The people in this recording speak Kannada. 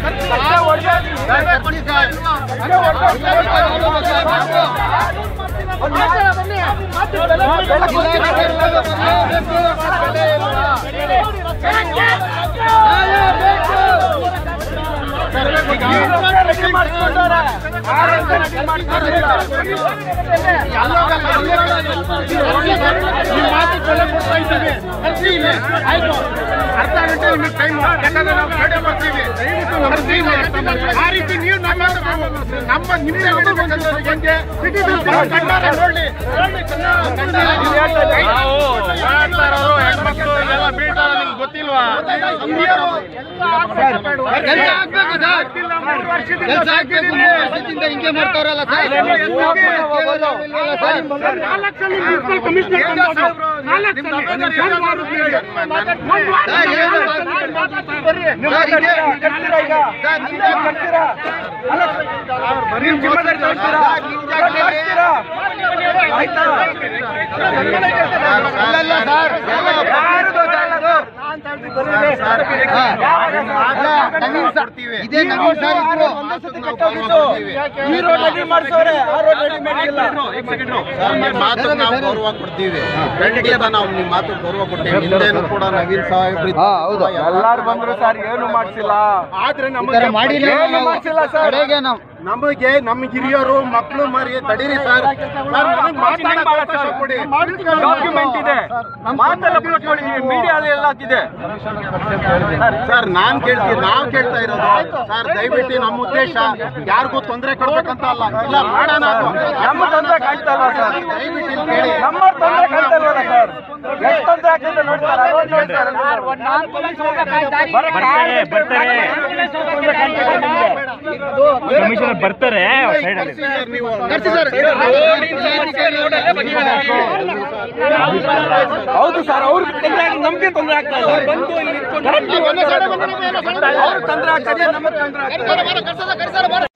ಅರ್ಧ ಗಂಟೆ ನಿಮಗೆ ಟೈಮ್ ಯಾಕಂದ್ರೆ ನಾವು ಗಾಡಿ ಬರ್ತೀವಿ ದಯವಿಟ್ಟು ಬರ್ತೀವಿ ಆ ರೀತಿ ನೀವು ನಮ್ಮ ನಮ್ಮ ನಿಮ್ಮನೆ ಹೊಡಿಬೇಕಂದ್ರೆ ಹೆಂಗೆ ಸಿಟಿಸನ್ ಕಣ್ಣಾರೆ ನೋಡ್ಲಿ ನಾವು ಹೇಳ್ತಾ ಇರೋರು ಹೆಣ್ಮಕ್ಳು ಇದೆಲ್ಲ ಬೀಳ್ತಾರ ನಿಮ್ಗೆ ಗೊತ್ತಿಲ್ವಾ ಹಿರಿಯರು ಕೆಲಸ ಆಗ್ಬೇಕು ಸರ್ ಕೆಲಸ ಆಗ್ಬೇಕು ಮೂರು ವರ್ಷದಿಂದ ಹಿಂಗೆ ಮಾಡ್ತಾರಲ್ಲ ಸರ್ ಇದೇ ನವೀನ್ ಸರ್ ಇದ್ರು ಈ ರೋಡ್ ರೆಡಿ ಮಾಡ್ಸೋರೆ ಆ ರೋಡ್ ರೆಡಿ ಮಾಡಿಲ್ಲ ಮಾತು ನಾವು ಗೌರವ ಕೊಡ್ತೀವಿ ಖಂಡಿತ ನಾವು ನಿಮ್ಮ ಮಾತು ಗೌರವ ಕೊಡ್ತೀವಿ ಹಿಂದೇನು ಕೂಡ ನವೀನ್ ಸಾಹೇಬ್ರು ಹೌದು ಎಲ್ಲಾರು ಬಂದ್ರು ಸರ್ ಏನು ಮಾಡ್ಸಿಲ್ಲ ಆದ್ರೆ ನಮಗೆ ಮಾಡಿಲ್ಲ ಏನು ಮಾಡ್ಸಿಲ್ಲ ಸರ್ ನಮಗೆ ನಮ್ಮ ಹಿರಿಯರು ಮಕ್ಕಳು ಮರಿ ತಡೀರಿ ಸರ್ ಸರ್ ನನಗೆ ಮಾತಾಡಕ್ಕೆ ಅವಕಾಶ ಕೊಡಿ ಡಾಕ್ಯುಮೆಂಟ್ ಇದೆ ಮಾತೆಲ್ಲ ಅಪ್ಲೋಡ್ ಮಾಡಿ ಮೀಡಿಯಾ ಎಲ್ಲ ಹಾಕಿದೆ ಸರ್ ನಾನ್ ಕೇಳ್ತೀನಿ ನಾವು ಕೇಳ್ತಾ ಇರೋದು ಸರ್ ದಯವಿಟ್ಟು ನಮ್ಮ ಉದ್ದೇಶ ಯಾರಿಗೂ ತೊಂದರೆ ಕೊಡ್ಬೇಕಂತ ಅಲ್ಲ ಇಲ್ಲ ಮಾಡೋಣ ಅದು. ನಮ್ಮ ತೊಂದರೆ ಕಾಯ್ತಾ ಇಲ್ಲ ಸರ್ ದಯವಿಟ್ಟು ಇಲ್ಲಿ ಕೇಳಿ ನಮ್ಮ ತೊಂದರೆ ಕಾಯ್ತಾ ಇಲ್ವಲ್ಲ ಸರ್ ಎಷ್ಟು ತೊಂದರೆ ಆಗ್ತದೆ ನೋಡಿ ಸರ್ ರೋಡ್ ನೋಡಿ ಸರ್ ಬರ್ತಾರೆ ಬರ್ತಾರೆ ಕಮಿಷನರ್ ಬರ್ತಾರೆ ಸೈಡ್ ಅಲ್ಲಿ ಕರ್ಸಿ ಸರ್ ನೀವು ಹೌದು ಸರ್ ಅವ್ರಿಗೆ ತೊಂದರೆ ಆಗಿ ನಮ್ಗೆ ತೊಂದರೆ ಆಗ್ತಾ ಇಲ್ಲ ಬಂದು ಇಲ್ಲಿ ನಿಂತ್ಕೊಂಡು ಅವ್ರಿಗೆ ತೊಂದರೆ ಆಗ್ತದೆ ನಮಗೆ ತೊಂದರೆ ಆಗ್ತದೆ